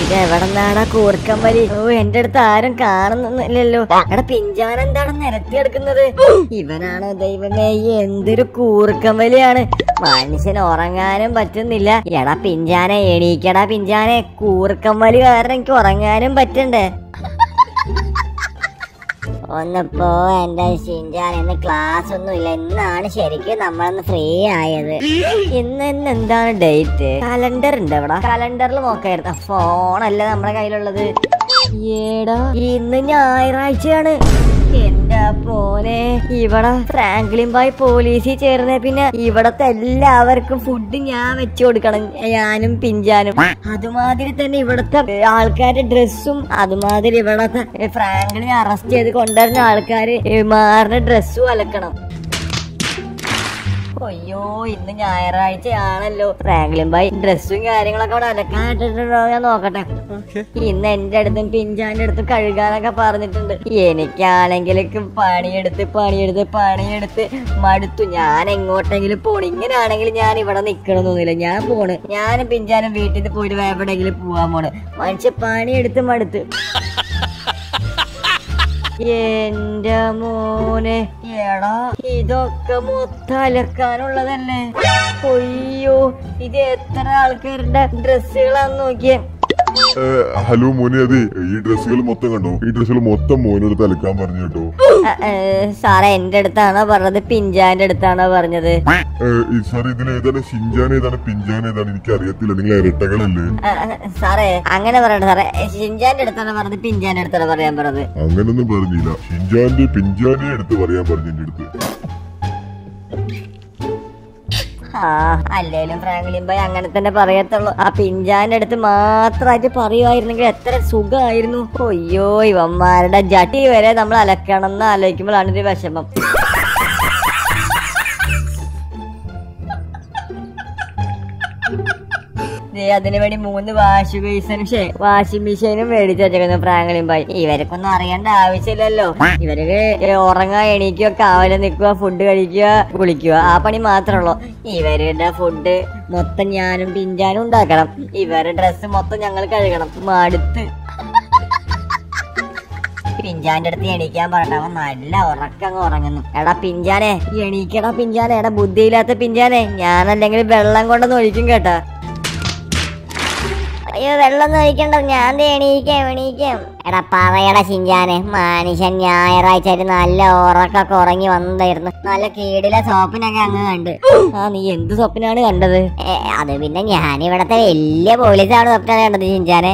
ഇത് എവിടെന്നാടാ കൂർക്കം വലി ഓ എന്റെ അടുത്ത് ആരും കാണുന്നില്ലല്ലോ എടാ പിഞ്ചാൻ എന്താണ് നിരത്തി എടുക്കുന്നത് ഇവനാണോ ദൈവമേ ഈ എന്തൊരു കൂർക്കം വലിയാണ് മനുഷ്യന് ഉറങ്ങാനും പറ്റുന്നില്ല എടാ പിഞ്ചാനെ എണീക്കടാ പിഞ്ചാനെ കൂർക്കം വലി കാരണം എനിക്ക് ഉറങ്ങാനും പറ്റണ്ടേ ഒന്നിപ്പോ എന്റെ ഷിൻജാൻ ഇന്ന് ക്ലാസ് ഒന്നുമില്ല ഇന്നാണ് ശരിക്കും നമ്മളൊന്ന് ഫ്രീ ആയത് ഇന്ന് ഇന്ന് എന്താണ് ഡേറ്റ് കലണ്ടർ ഉണ്ട് ഇവിടെ കലണ്ടറിൽ നോക്കായിരുന്നു ഫോണല്ല നമ്മുടെ കയ്യിലുള്ളത് ഏടാ ഇന്ന് ഞായറാഴ്ചയാണ് എന്റെ പോനെ ഇവിടെ ഫ്രാങ്ക്ലിൻ ബായ് പോലീസിൽ ചേർന്ന പിന്നെ ഇവിടത്തെ എല്ലാവർക്കും ഫുഡ് ഞാൻ വെച്ചു കൊടുക്കണം ഞാനും പിഞ്ചാനും അതുമാതിരി തന്നെ ഇവിടത്തെ ആൾക്കാരുടെ ഡ്രസ്സും അതുമാതിരി ഇവിടത്തെ ഫ്രാങ്ക്ലിനെ അറസ്റ്റ് ചെയ്ത് കൊണ്ടുവരുന്ന ആൾക്കാര് മാറുന്ന ഡ്രസ്സും അലക്കണം അയ്യോ ഇന്ന് ഞായറാഴ്ചയാണല്ലോ ഫ്രാങ്ക്ലിൻ ബായ് ഡ്രസ്സും കാര്യങ്ങളൊക്കെ അവിടെ അലക്കാനിട്ടിട്ടുണ്ടോ ഞാൻ നോക്കട്ടെ ഇന്ന് എന്റെ അടുത്തും പിഞ്ചാന്റെ അടുത്തും കഴുകാനൊക്കെ പറഞ്ഞിട്ടുണ്ട് എനിക്കാണെങ്കിൽ പണിയെടുത്ത് പണിയെടുത്ത് പണിയെടുത്ത് മടുത്തു ഞാൻ എങ്ങോട്ടെങ്കിലും പോണു ഇങ്ങനെയാണെങ്കിൽ ഞാൻ ഇവിടെ നിക്കണമെന്നൊന്നുമില്ല ഞാൻ പോണ് ഞാനും പിഞ്ചാനും വീട്ടിൽ നിന്ന് പോയിട്ട് എവിടെയെങ്കിലും പോവാൻ പോണ് മനുഷ്യ പണിയെടുത്ത് മടുത്ത് എന്റെ മോനെ എടാ ഇതൊക്കെ മൊത്തം അലക്കാനുള്ളതല്ലേ അയ്യോ ഇത് എത്ര ആൾക്കാരുടെ ഡ്രസ്സുകളാന്ന് നോക്കിയേ ഏ, ഹലോ മോനെ അതെ ഈ ഡ്രസ്സുകൾ മൊത്തം കണ്ടോ ഈ ഡ്രസ്സുകൾ മൊത്തം മോനോട് തലക്കാൻ പറഞ്ഞു കേട്ടോ അ, ഏ, സാറേ എന്റെ അടുത്താണോ പറഞ്ഞത് പിഞ്ചാന്റെ അടുത്താണോ പറഞ്ഞത് ഏ, ഈ സാർ ഇതിൽ ഏതാണ് ഷിൻജാൻ ഏതാണ് പിഞ്ചാൻ ഏതാണ് എനിക്ക് അറിയത്തില്ല നിങ്ങൾ ഇരട്ടകളല്ലേ അ, അ, സാറേ അങ്ങനെ പറയണ്ട സാറേ ഷിൻജാന്റെ അടുത്താണോ പറഞ്ഞത് പിഞ്ചാന്റെ അടുത്താണോ പറയാൻ പറഞ്ഞത് അങ്ങനൊന്നും പറഞ്ഞില്ല ഷിൻജാന്റെ പിഞ്ചാനെ എടുത്ത് പറയാൻ പറഞ്ഞു എന്റെ അടുത്ത് ആ അല്ലേലും ഫ്രാങ്ക്ലിൻ ബൈ അങ്ങനെ തന്നെ പറയത്തുള്ളൂ ആ പിഞ്ചാന്റെ അടുത്ത് മാത്രമായിട്ട് പറയുമായിരുന്നെങ്കിൽ എത്ര സുഖമായിരുന്നു അയ്യോ ഇവന്മാരുടെ ജട്ടി വരെ നമ്മൾ അലക്കണം എന്ന് ആലോചിക്കുമ്പോഴാണ് ഒരു വിഷമം ദേ, അതിനു വേണ്ടി മൂന്ന് വാഷിംഗ് ബേസിനും വാഷിംഗ് മെഷീനും മേടിച്ചു വെച്ചേക്കുന്നു ഫ്രാങ്ക്ലിൻ ബൈ ഇവർക്കൊന്നും അറിയേണ്ട ആവശ്യമില്ലല്ലോ ഇവർക്ക് ഉറങ്ങാ എണീക്കുക കാവല് നിൽക്കുക ഫുഡ് കഴിക്കുക കുളിക്കുക ആ പണി മാത്രമേ ഉള്ളൂ ഇവരുടെ ഫുഡ് മൊത്തം ഞാനും പിഞ്ചാനും ഉണ്ടാക്കണം ഇവരുടെ ഡ്രസ്സ് മൊത്തം ഞങ്ങൾ കഴുകണം മടുത്ത് പിഞ്ചാന്റെ അടുത്ത് എണീക്കാൻ പറഞ്ഞിട്ട് അവൻ നല്ല ഉറക്കങ്ങ് ഉറങ്ങുന്നു എടാ പിഞ്ചാനെ എണീക്കടാ പിഞ്ചാനെ എടാ ബുദ്ധിയില്ലാത്ത പിഞ്ചാനെ ഞാനല്ലെങ്കിൽ വെള്ളം കൊണ്ടൊന്ന് ഒഴിക്കും കേട്ടാ അയ്യോ വെള്ളം ഒഴിക്കണ്ട ഞാൻ ദേ എണീക്കാം എണീക്കാം എടാ പറയടാ ചിഞ്ചാനെ മനുഷ്യൻ ഞായറാഴ്ച ആയിട്ട് നല്ല ഉറക്കൊക്കെ ഉറങ്ങി വന്നതായിരുന്നു നല്ല കീടിലെ സോപ്പിനൊക്കെ അങ്ങ് കണ്ട് ആ നീ എന്ത് സ്വപ്നാണ് കണ്ടത് അത് പിന്നെ ഞാൻ ഇവിടത്തെ വലിയ പോലീസാണ് സ്വപ്നം കണ്ടത് ചിഞ്ചാനെ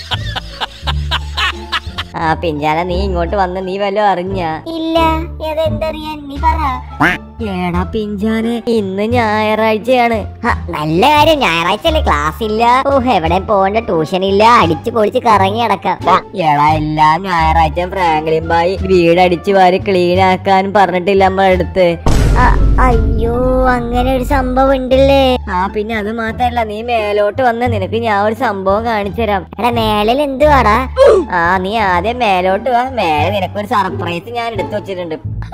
ആ പിഞ്ചാന നീ ഇങ്ങോട്ട് വന്ന് നീ വല്ലതും അറിഞ്ഞ ഇല്ല ഏതെന്തറിയാൻ നീ പറ ഏടാ പിഞ്ചാന് ഇന്ന് ഞായറാഴ്ചയാണ് നല്ല കാര്യം ഞായറാഴ്ച അല്ലേ ക്ലാസ് ഇല്ല ഓ എവിടെ പോകണ്ട ട്യൂഷൻ ഇല്ല അടിച്ചു പൊളിച്ച് കറങ്ങി നടക്കാം ഏടാ എല്ലാം ഞായറാഴ്ച ഫ്രാങ്ക്ലിൻ ബായി വീട് അടിച്ചു വാരി ക്ലീൻ ആക്കാൻ പറഞ്ഞിട്ടില്ല നമ്മളെ അടുത്ത് അയ്യോ അങ്ങനെ ഒരു സംഭവം ഉണ്ടല്ലേ ആ പിന്നെ അത് മാത്രല്ല നീ മേലോട്ട് വന്ന് നിനക്ക് ഞാൻ ഒരു സംഭവം കാണിച്ചു തരാം എടാ മേളിൽ എന്തുവാടാ ആ നീ ആദ്യം മേലോട്ട് വാ മേലെ നിനക്കൊരു സർപ്രൈസ് ഞാൻ എടുത്തു വെച്ചിട്ടുണ്ട്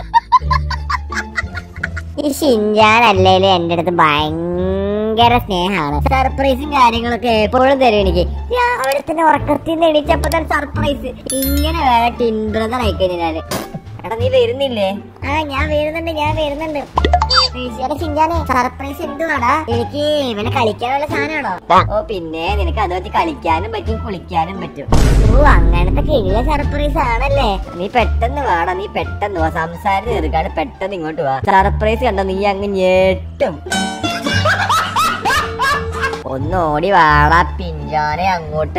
ഈ ഷിൻജാനല്ലേലും എന്റെ അടുത്ത് ഭയങ്കര സ്നേഹമാണ് സർപ്രൈസും കാര്യങ്ങളൊക്കെ എപ്പോഴും തരും എനിക്ക് രാവിലെ തന്നെ ഉറക്കത്തിൽ നിന്ന് എണീച്ചപ്പോ തന്നെ സർപ്രൈസ് ഇങ്ങനെ വേണം ടിൻ ബ്രദർ അയക്കഴിഞ്ഞാല് എടാ നീ വരുന്നില്ലേ ആ ഞാൻ വരുന്നുണ്ട് ഞാൻ വരുന്നുണ്ട് സർപ്രൈസ് എന്തുവാടാ എനിക്ക് ഇവനെ കളിക്കാനുള്ള സാധനമാണോ ഓ പിന്നെ നിനക്ക് അത് വെച്ച് കളിക്കാനും പറ്റും കുളിക്കാനും പറ്റും ഓ അങ്ങനത്തെ കിഴിയ സർപ്രൈസ് ആണല്ലേ നീ പെട്ടെന്ന് വാടാ നീ പെട്ടെന്ന് വാ സംസാരം തീർക്കാണ് പെട്ടെന്ന് ഇങ്ങോട്ട് വാ സർപ്രൈസ് കണ്ട നീ അങ്ങ് ഞെട്ടും ഒന്ന് ഓടി വാടാ പിഞ്ചാനെ അങ്ങോട്ട്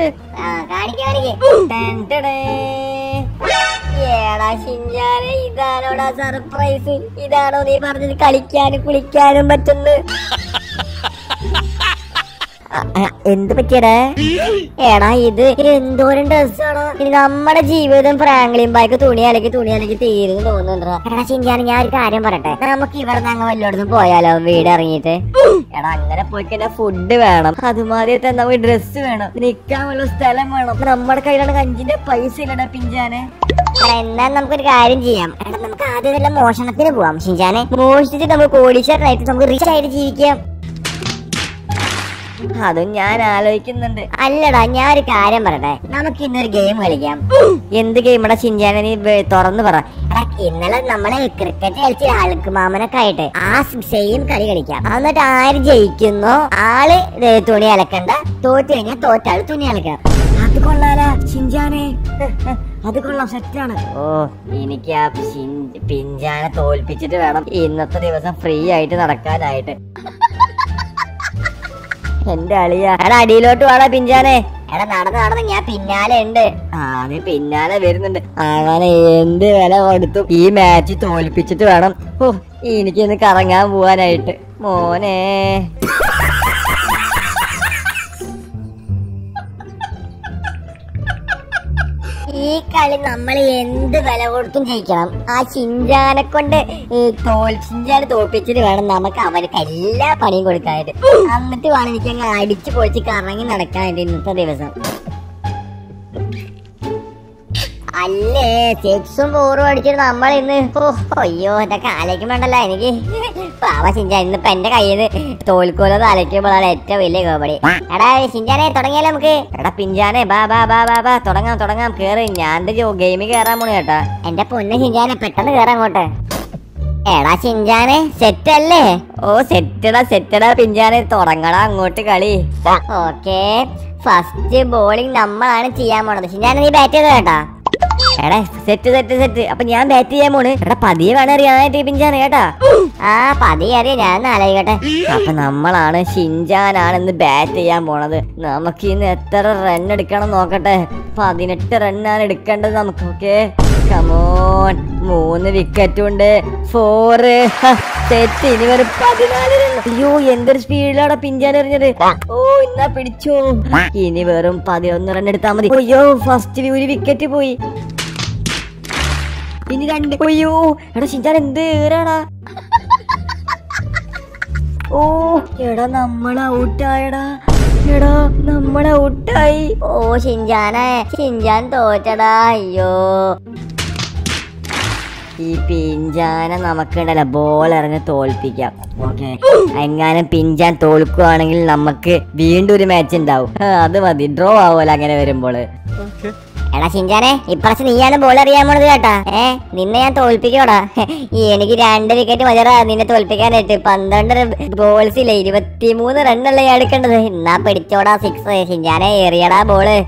ഏടാ ഷിഞ്ചാനെ ഇതാണോടാ സർപ്രൈസ് ഇതാണോ നീ പറഞ്ഞത് കളിക്കാനും കുളിക്കാനും പറ്റുന്നു അ, അ, എന്ത് പറ്റിയടാ എടാ ഇത് എന്തോരം ഡ്രസ്സാണോ ഇത് നമ്മുടെ ജീവിതം ഫ്രാങ്ക്ലിൻ ബായ്ക്ക് തുണി അലക്കി തുണി അലക്കി തീരുന്നു തോന്നുന്നുണ്ടോ എടാ ചിഞ്ചാൻ ഞാൻ ഒരു കാര്യം പറയട്ടെ നമുക്ക് ഇവിടെ നിന്ന് അങ്ങ് വല്ലോടത്തും പോയാലോ വീട് ഇറങ്ങിയിട്ട് എടാ അങ്ങനെ പോയി കഴിഞ്ഞാൽ ഫുഡ് വേണം അതുമാതിരി തന്നെ നമുക്ക് ഡ്രസ്സ് വേണം നിക്കാൻ വല്ല സ്ഥലം വേണം നമ്മുടെ കയ്യിലാണ് കഞ്ചിന്റെ പൈസ ഇല്ലടാ പിഞ്ചാനെ എന്നാൽ നമുക്കൊരു കാര്യം ചെയ്യാം എടാ നമുക്ക് ആദ്യം വല്ല മോഷണത്തിന് പോവാം ഷിഞ്ചാനെ മോഷിച്ചിട്ട് നമുക്ക് കോടീശ്വരനായിട്ട് നമുക്ക് റിച്ച് ആയിട്ട് ജീവിക്കാം അതും ഞാൻ ആലോചിക്കുന്നുണ്ട് അല്ലടാ ഞാൻ ഒരു കാര്യം പറയട്ടെ നമുക്ക് ഇന്നൊരു ഗെയിം കളിക്കാം എന്ത് ഗെയിമടാ ചിഞ്ചാനെ നീ വേ- തുറന്ന് പറ എടാ, ഇന്നലെ നമ്മള് ക്രിക്കറ്റ് കളിച്ച ആൾക്ക് മാമനൊക്കെ ആയിട്ട് ആ സെയിം കളി കളിക്കാം എന്നിട്ട് ആര് ജയിക്കുന്നോ ആള് ദേ തുണി അലക്കണ്ട തോറ്റ് കഴിഞ്ഞാൽ തോറ്റാള് തുണി അലക്കണം അത് കൊള്ളാലാ ചിഞ്ചാനെ അത് കൊള്ളാം സെറ്റാണ് ഓ എനിക്ക് ആ ചിൻ- പിഞ്ചാനെ തോൽപ്പിച്ചിട്ട് വേണം ഇന്നത്തെ ദിവസം ഫ്രീ ആയിട്ട് നടക്കാനായിട്ട് എന്റെ അളിയ എടാ അടിയിലോട്ട് വേടാ പിഞ്ചാനെ എടാ നടന്ന് നടന്ന് ഞാൻ പിന്നാലെ ഉണ്ട് ആ നീ പിന്നാലെ വരുന്നുണ്ട് അങ്ങനെ എന്ത് വില കൊടുത്തു ഈ മാച്ച് തോൽപ്പിച്ചിട്ട് വേണം ഓ എനിക്കൊന്ന് കറങ്ങാൻ പോവാനായിട്ട് മോനെ ഈ കളി നമ്മൾ എന്ത് വില കൊടുത്തും ജയിക്കണം ആ ചിഞ്ചാനെ കൊണ്ട് ഈ തോൽ ചിഞ്ചാനെ തോൽപ്പിച്ചിട്ട് വേണം നമുക്ക് അവർക്ക് എല്ലാ പണിയും കൊടുക്കാനായിട്ട് എന്നിട്ട് വേണം എനിക്ക് അങ്ങ് അടിച്ചു പൊളിച്ച് കറങ്ങി നടക്കാനായിട്ട് ഇന്നത്തെ ദിവസം അല്ലേ സിക്സും ഫോറും അടിച്ചിട്ട് നമ്മൾ ഇന്ന് ഓ അയ്യോ ഇതൊക്കെ ആലോചിക്കും വേണ്ടല്ലോ എനിക്ക് പാവ ചിഞ്ചാൻ ഇന്നിപ്പോ എന്റെ കയ്യിൽ നിന്ന് തോൽക്കോലോ ആലോചിക്കുമ്പോഴാണ് ഏറ്റവും വലിയ കോമഡി എടാ ചിഞ്ചാനെ തുടങ്ങിയാലോ നമുക്ക് എടാ പിഞ്ചാനെ ബാ ബാ ബാ ബാ ബാ തുടങ്ങാം തുടങ്ങാം കേറ് ഞാൻ ഗെയിമിൽ കയറാൻ പോണു കേട്ടാ എന്റെ പൊന്ന് ചിഞ്ചാനെ പെട്ടെന്ന് കേറാൻ അങ്ങോട്ട് എടാ ചിഞ്ചാനെ സെറ്റ് അല്ലേ ഓ സെറ്റടാ സെറ്റടാ പിഞ്ചാനെ തുടങ്ങടാ അങ്ങോട്ട് കളി ഓക്കെ ഫസ്റ്റ് ബോളിംഗ് നമ്മളാണ് ചെയ്യാൻ പോണത് ചിഞ്ചാനെ നീ ബാറ്റ് ചെയ്ത കേട്ടാ എടാ സെറ്റ് സെറ്റ് സെറ്റ് അപ്പൊ ഞാൻ ബാറ്റ് ചെയ്യാൻ പോണ് എടാ പതിയെ വേണം അറിയാനായിട്ട് പിഞ്ചാണ് കേട്ടാ ആ പതിയെ അറിയാം ഞാൻ ആലോചിക്കട്ടെ അപ്പൊ നമ്മളാണ് ഷിൻജാനാണ് ഇന്ന് ബാറ്റ് ചെയ്യാൻ പോണത് നമുക്ക് ഇന്ന് എത്ര റൺ എടുക്കണം നോക്കട്ടെ പതിനെട്ട് റണ്ണാണ് എടുക്കേണ്ടത് നമുക്ക് ഓക്കെ കമോൺ മൂന്ന് വിക്കറ്റും ഉണ്ട് ഫോറ് തെറ്റ് ഇനി വെറും പതിനാല് run. അയ്യോ എന്തൊരു സ്പീഡിലാണ് പിഞ്ചാൻ എറിഞ്ഞത് ഓ എന്നാ പിടിച്ചോ ഇനി വെറും പതിനൊന്ന് റൺ എടുത്താൽ മതി അയ്യോ ഫസ്റ്റിൽ ഒരു വിക്കറ്റ് പോയി ഇനി രണ്ട് അയ്യോ എടാ ഷിൻചാൻ എന്ത് ഏറാടാ ഓ എടാ നമ്മൾ ഔട്ടായടാ എടാ നമ്മൾ ഔട്ടായി ഓ ഷിൻജാനെ ഷിൻജാൻ തോറ്റടാ അയ്യോ ഈ പിഞ്ചാനെ നമുക്കുണ്ടല്ലോ ബോൾ എറിഞ്ഞ് തോൽപ്പിക്കാം ഓക്കെ എങ്ങാനും പിഞ്ചാൻ തോൽക്കുവാണെങ്കിൽ നമുക്ക് വീണ്ടും ഒരു മാച്ച് ഉണ്ടാവും ആ, അത് മതി ഡ്രോ ആവുമല്ലോ അങ്ങനെ വരുമ്പോൾ എടാ ചിഞ്ചാനെ ഇപ്രാവശ്യം നീയാണ് ബോൾ അറിയാൻ പോണത് കേട്ടാ ഏ നിന്നെ ഞാൻ തോൽപ്പിക്കോടാ ഈ എനിക്ക് രണ്ട് വിക്കറ്റ് മതിയടാ നിന്നെ തോൽപ്പിക്കാനായിട്ട് പന്ത്രണ്ട് ബോൾസ് ഇല്ല ഇരുപത്തിമൂന്ന് റണ്ണല്ലേ ഞാൻ എടുക്കേണ്ടത് എന്നാ പിടിച്ചോടാ സിക്സ് ചിഞ്ചാനെ എറിയടാ ബോള്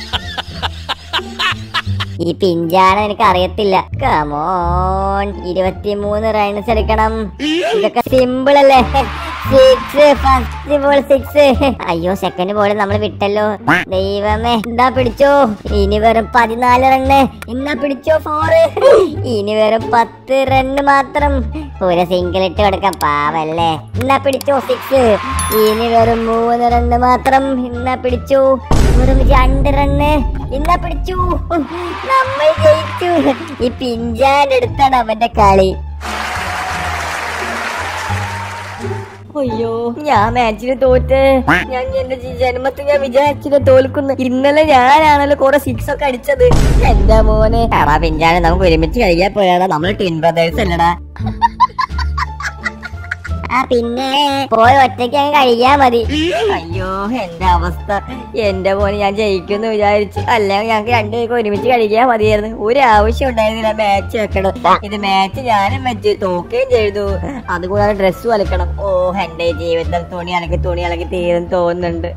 ഈ പിഞ്ചാന എനിക്ക് അറിയത്തില്ല കമോൺ ഇരുപത്തിമൂന്ന് റൺസ് എടുക്കണം ഇതൊക്കെ സിമ്പിൾ അല്ലേ സിക്സ് ഫസ്റ്റ് ബോൾ സിക്സ് അയ്യോ സെക്കൻഡ് ബോൾ നമ്മൾ വിട്ടല്ലോ ദൈവമേ എന്താ പിടിച്ചോ ഇനി വെറും പതിനാല് റണ്ണ് ഇന്നാ പിടിച്ചോ ഫോറ് ഇനി വെറും പത്ത് റണ്ണ് മാത്രം ഒരു സിംഗിൾ ഇട്ട് കൊടുക്കാം പാവല്ലേ എന്നാ പിടിച്ചോ സിക്സ് ഇനി വെറും മൂന്ന് റണ്ണ് മാത്രം ഇന്നാ പിടിച്ചു വെറും രണ്ട് റണ്ണ് ഇന്നാ പിടിച്ചു നമ്മൾ ജയിച്ചു ഈ പിഞ്ചാൻ എടുത്താണ് അവന്റെ കളി അയ്യോ ഞാൻ മാച്ചിന് തോറ്റ് ഞാൻ എന്റെ ജി- ജന്മത്തിൽ ഞാൻ വിചാരിച്ചില്ല തോൽക്കുന്നു ഇന്നലെ ഞാനാണല്ലോ കുറെ സിക്സ് ഒക്കെ അടിച്ചത് എന്റെ മോനെ എടാ പിഞ്ചാനെ നമുക്ക് ഒരുമിച്ച് കഴിയാൻ പോയാടാ നമ്മൾ ട്വിൻ ബ്രദേഴ്സ് അല്ലടാ ആ പിന്നെ പോയി ഒറ്റയ്ക്ക് അങ്ങ് കഴിയാ മതി അയ്യോ എന്റെ അവസ്ഥ എന്റെ പോലെ ഞാൻ ജയിക്കുമെന്ന് വിചാരിച്ചു അല്ലെങ്കിൽ ഞങ്ങൾക്ക് രണ്ടുപേർക്ക് ഒരുമിച്ച് കഴിക്കാൻ മതിയായിരുന്നു ഒരു ആവശ്യം ഉണ്ടായിരുന്നില്ല മാച്ച് വെക്കണം ഇത് മാച്ച് ഞാനും വെച്ച് തോക്കുകയും ചെയ്തു അതുകൂടാതെ ഡ്രസ്സും അലക്കണം ഓ എന്റെ ജീവിതം തുണി അലക്കി തുണി അലക്കി തീരും തോന്നുന്നുണ്ട്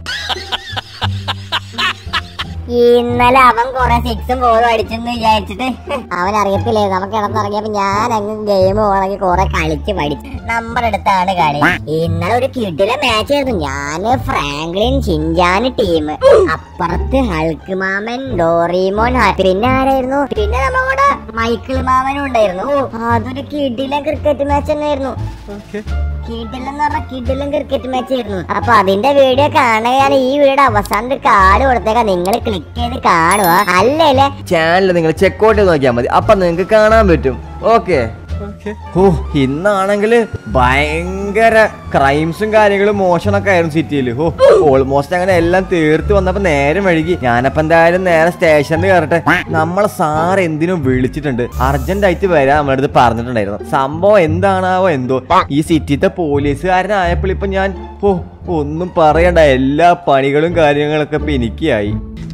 ഇന്നലെ അവൻ കുറെ സിക്സും ഫോറും അടിച്ചെന്ന് വിചാരിച്ചിട്ട് അവൻ അറിയത്തില്ലേ നമുക്ക് കിടന്നിറങ്ങിയപ്പോ ഞാൻ അങ്ങ് ഗെയിം പോകണമെങ്കിൽ കുറെ കളിച്ച് പഠിച്ചു നമ്പർ എടുത്താണ് കളി ഇന്നലെ ഒരു കിടില മാച്ച് ആയിരുന്നു ഞാന് ഫ്രാങ്ക്ലിൻ ചിഞ്ചാന് ടീം അപ്പുറത്ത് ഹൾക്ക് മാമൻ ഡോറിമോൻ ഹ- പിന്നെ ആരായിരുന്നു പിന്നെ നമ്മുടെ മൈക്കിൾ മാമനും ഉണ്ടായിരുന്നു ഓ, അതൊരു കിടില ക്രിക്കറ്റ് മാച്ച് തന്നെയായിരുന്നു കിടിലെന്ന് പറഞ്ഞ കിടിലൻ ക്രിക്കറ്റ് മാച്ച് ആയിരുന്നു അപ്പൊ അതിന്റെ വീഡിയോ കാണുകയാണ് ഈ വീഡിയോ അവസാനത്തെ കാർഡ് കൊടുത്തേക്കാം നിങ്ങൾ ക്ലിക്ക് ചെയ്ത് കാണുക അല്ലേ ചാനൽ നിങ്ങൾ ചെക്കൗട്ട് ചെയ്ത് നോക്കിയാൽ മതി അപ്പം നിങ്ങൾക്ക് കാണാൻ പറ്റും ഓക്കെ ഓ ഇന്നാണെങ്കിൽ ഭയങ്കര ക്രൈംസും കാര്യങ്ങളും മോഷണമൊക്കെ ആയിരുന്നു സിറ്റിയിൽ ഓ ഓൾമോസ്റ്റ് അങ്ങനെ എല്ലാം തീർത്ത് വന്നപ്പോ നേരം വഴുകി ഞാനപ്പോ എന്തായാലും നേരെ സ്റ്റേഷനിൽ കയറട്ടെ നമ്മളെ സാർ എന്തിനും വിളിച്ചിട്ടുണ്ട് അർജന്റ് ആയിട്ട് വരാൻ നമ്മുടെ അടുത്ത് പറഞ്ഞിട്ടുണ്ടായിരുന്നു സംഭവം എന്താണാവോ എന്തോ ഈ സിറ്റിത്തെ പോലീസുകാരനായപ്പോൾ ഇപ്പൊ ഞാൻ ഓ ഒന്നും പറയണ്ട എല്ലാ പണികളും കാര്യങ്ങളൊക്കെ ഇപ്പൊ എനിക്കായി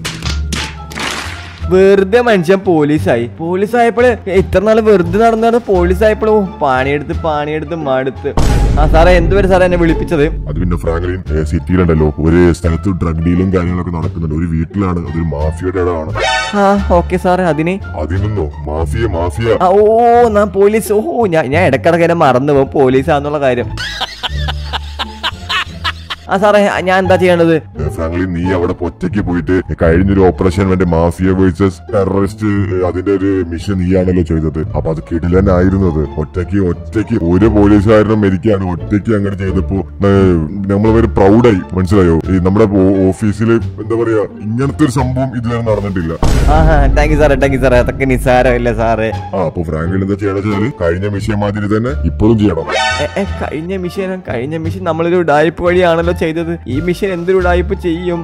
വെറുതെ മനുഷ്യൻ പോലീസായി പോലീസായപ്പോൾ ഇത്ര നാള് വെറുതെ നടന്നാണ് പോലീസായപ്പോഴോ പണിയെടുത്ത് പണിയെടുത്ത് മടുത്ത് ആ സാറേ എന്തുവരെ സാറേ എന്നെ വിളിപ്പിച്ചത് അത് പിന്നെ ഫ്രാങ്ക്ലിൻ ഏ, സിറ്റിയിലുണ്ടല്ലോ ഒരു സ്ഥലത്ത് ഡ്രഗ് ഡീലും കാര്യങ്ങളൊക്കെ നടക്കുന്നുണ്ട് ഒരു വീട്ടിലാണ് അതൊരു മാഫിയയുടെ ഇടമാണ് ആ ഓക്കെ സാറേ അതിന് അതിനൊന്നോ മാഫിയ മാഫിയ ആ, ഓ ഞാൻ പോലീസ് ഓ ഞാൻ ഞാൻ ഇടക്കിടക്ക് എന്നെ മറന്നു പോകും പോലീസാന്നുള്ള കാര്യം ആ സാറേ ഞാൻ എന്താ ചെയ്യേണ്ടത് ഏ, ഫ്രാങ്ക്ലിൻ നീ അവിടെ ഒറ്റയ്ക്ക് പോയിട്ട് കഴിഞ്ഞൊരു ഓപ്പറേഷൻ മറ്റേ മാഫിയ വേഴ്സസ് ടെററിസ്റ്റ് അതിന്റെ ഒരു മിഷൻ നീയാണല്ലോ ചെയ്തത് അപ്പൊ അത് കിടിലനായിരുന്നു അത് ഒറ്റയ്ക്ക് ഒറ്റയ്ക്ക് ഒരു പോലീസുകാരനും മരിക്കാണ് ഒറ്റയ്ക്ക് അങ്ങനെ ചെയ്തപ്പോ നമ്മൾ ഒരു പ്രൗഡായി മനസ്സിലായോ ഈ നമ്മുടെ ഓഫീസിൽ എന്താ പറയാ ഇങ്ങനത്തെ ഒരു സംഭവം ഇതുവരെ നടന്നിട്ടില്ല ആ താങ്ക് യു സാറേ താങ്ക് യു സാറേ അതൊക്കെ നിസ്സാരമല്ലേ സാറേ ആ അപ്പൊ ഫ്രാങ്ക്ലിൻ എന്താ ചെയ്യണമെന്ന് വെച്ചാല് കഴിഞ്ഞ മിഷൻ മാതിരി തന്നെ ഇപ്പോഴും ചെയ്യണം എ, എ, കഴിഞ്ഞ മിഷൻ കഴിഞ്ഞ മിഷൻ നമ്മളൊരു ഉടായ്പ വഴിയാണല്ലോ ചെയ്തത് ഈ മിഷൻ എന്തൊരു ഉടായ്പ ചെയ്യും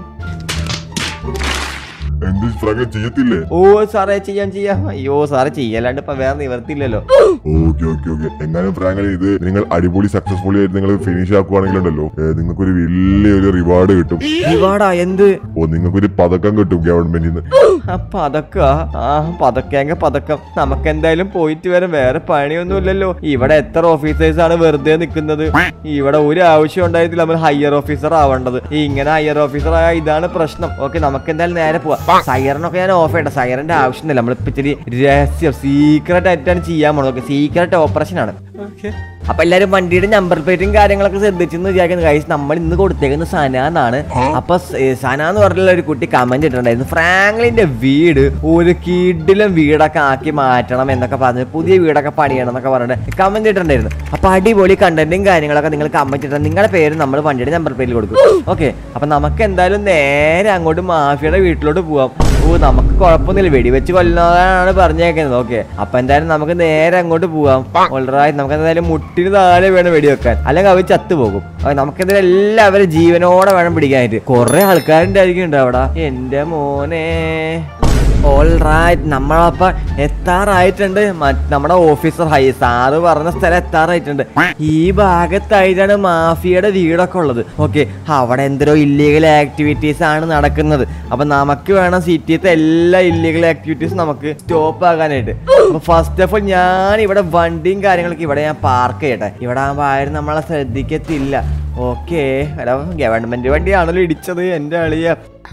എന്ത് ഫ്രാങ്ക്ലിൻ ചെയ്യത്തില്ലേ ഓ സാറേ ചെയ്യാം ചെയ്യാം അയ്യോ സാറേ ചെയ്യല്ലാണ്ട് ഇപ്പൊ വേറെ നിവർത്തില്ലല്ലോ ഓക്കെ ഓക്കെ ഓക്കെ എങ്ങാനും ഫ്രാങ്ക്ലിൻ ഇത് നിങ്ങൾ അടിപൊളി സക്സസ്ഫുള്ളി ആയിട്ട് നിങ്ങൾ ഫിനിഷ് ആക്കുവാണെങ്കിലുണ്ടല്ലോ നിങ്ങൾക്ക് ഒരു വലിയൊരു റിവാർഡ് കിട്ടും ഇവാടാ എന്ത് ഓ നിങ്ങൾക്കൊരു പതക്കം കിട്ടും ഗവൺമെന്റിൽ നിന്ന് ആ പതക്ക ആ പതക്കേങ്ക പതക്കം നമുക്ക് എന്തായാലും പോയിട്ട് വരാം വേറെ പണിയൊന്നും ഇല്ലല്ലോ ഇവിടെ എത്ര ഓഫീസേഴ്സ് ആണ് വെറുതെ നിൽക്കുന്നത് ഇവിടെ ഒരു ആവശ്യം ഉണ്ടായിട്ടില്ല നമ്മൾ ഹയർ ഓഫീസർ ആവേണ്ടത് ഇങ്ങനെ ഹയർ ഓഫീസർ ആയ ഇതാണ് പ്രശ്നം ഓക്കെ നമുക്ക് എന്തായാലും നേരെ പോവാം സൈറനൊക്കെ ഞാൻ ഓഫ് ചെയ്യട്ടെ സൈറന്റെ ആവശ്യമില്ല നമ്മളിപ്പോ ഇത്തിരി രഹസ്യം സീക്രട്ട് ആയിട്ടാണ് ചെയ്യാൻ പോണത് ഓക്കെ സീക്രട്ട് ഓപ്പറേഷൻ ആണ് അപ്പൊ എല്ലാരും വണ്ടിയുടെ നമ്പർ പ്ലേറ്റും കാര്യങ്ങളൊക്കെ ശ്രദ്ധിച്ചെന്ന് വിചാരിക്കുന്നു ഗൈസ് നമ്മൾ ഇന്ന് കൊടുത്തേക്കുന്ന സന എന്നാണ് അപ്പൊ സ്- ഏ, സന എന്ന് പറഞ്ഞുള്ള ഒരു കുട്ടി കമന്റ് ഇട്ടിട്ടുണ്ടായിരുന്നു ഫ്രാങ്ക്ലിന്റെ വീട് ഒരു കിഡിലും വീടൊക്കെ ആക്കി മാറ്റണം എന്നൊക്കെ പറഞ്ഞ് പുതിയ വീടൊക്കെ പണിയണം എന്നൊക്കെ പറഞ്ഞിട്ട് കമന്റ് ഇട്ടിട്ടുണ്ടായിരുന്നു അപ്പൊ അടിപൊളി കണ്ടന്റും കാര്യങ്ങളൊക്കെ നിങ്ങൾ കമന്റ് ഇട്ടാൽ നിങ്ങളുടെ പേര് നമ്മൾ വണ്ടിയുടെ നമ്പർ പ്ലേറ്റിൽ കൊടുക്കും ഓക്കെ അപ്പൊ നമുക്ക് എന്തായാലും നേരെ അങ്ങോട്ട് മാഫിയുടെ വീട്ടിലോട്ട് പോവാം ഓ നമുക്ക് കുഴപ്പമൊന്നുമില്ല വെടിവെച്ച് കൊല്ലുന്നതാണ് പറഞ്ഞേക്കുന്നത് ഓക്കെ അപ്പൊ എന്തായാലും നമുക്ക് നേരെ അങ്ങോട്ട് പോവാം ഓൾറൈറ്റ് നമുക്ക് എന്തായാലും മുട്ടിന് താഴെ വേണം വെടിവെക്കാൻ അല്ലെങ്കിൽ അവർ ചത്തുപോകും അപ്പൊ നമുക്ക് എന്തായാലും എല്ലാവരും ജീവനോടെ വേണം പിടിക്കാനായിട്ട് കുറെ ആൾക്കാരുണ്ടായിരിക്കും അവിടെ എന്റെ മോനെ ഓൾറൈറ്റ് നമ്മളപ്പ എത്താറായിട്ടുണ്ട് മറ്റ് നമ്മുടെ ഓഫീസർ ഹൈ സാറ് പറഞ്ഞ സ്ഥലം എത്താറായിട്ടുണ്ട് ഈ ഭാഗത്തായിട്ടാണ് മാഫിയയുടെ വീടൊക്കെ ഉള്ളത് ഓക്കെ അവിടെ എന്തോ ഇല്ലീഗൽ ആക്ടിവിറ്റീസ് ആണ് നടക്കുന്നത് അപ്പൊ നമുക്ക് വേണം സിറ്റിത്തെ എല്ലാ ഇല്ലീഗൽ ആക്ടിവിറ്റീസും നമുക്ക് സ്റ്റോപ്പ് ആകാനായിട്ട് അപ്പൊ ഫസ്റ്റ് ഓഫ് ഓൾ ഞാൻ ഇവിടെ വണ്ടിയും കാര്യങ്ങളൊക്കെ ഇവിടെ ഞാൻ പാർക്ക് ചെയ്യട്ടെ ഇവിടെ ആകുമ്പോൾ ആരും നമ്മളെ ശ്രദ്ധിക്കത്തില്ല ഓക്കെ അല്ല ഗവൺമെന്റ് വണ്ടിയാണല്ലോ ഇടിച്ചത് എൻ്റെ അളിയ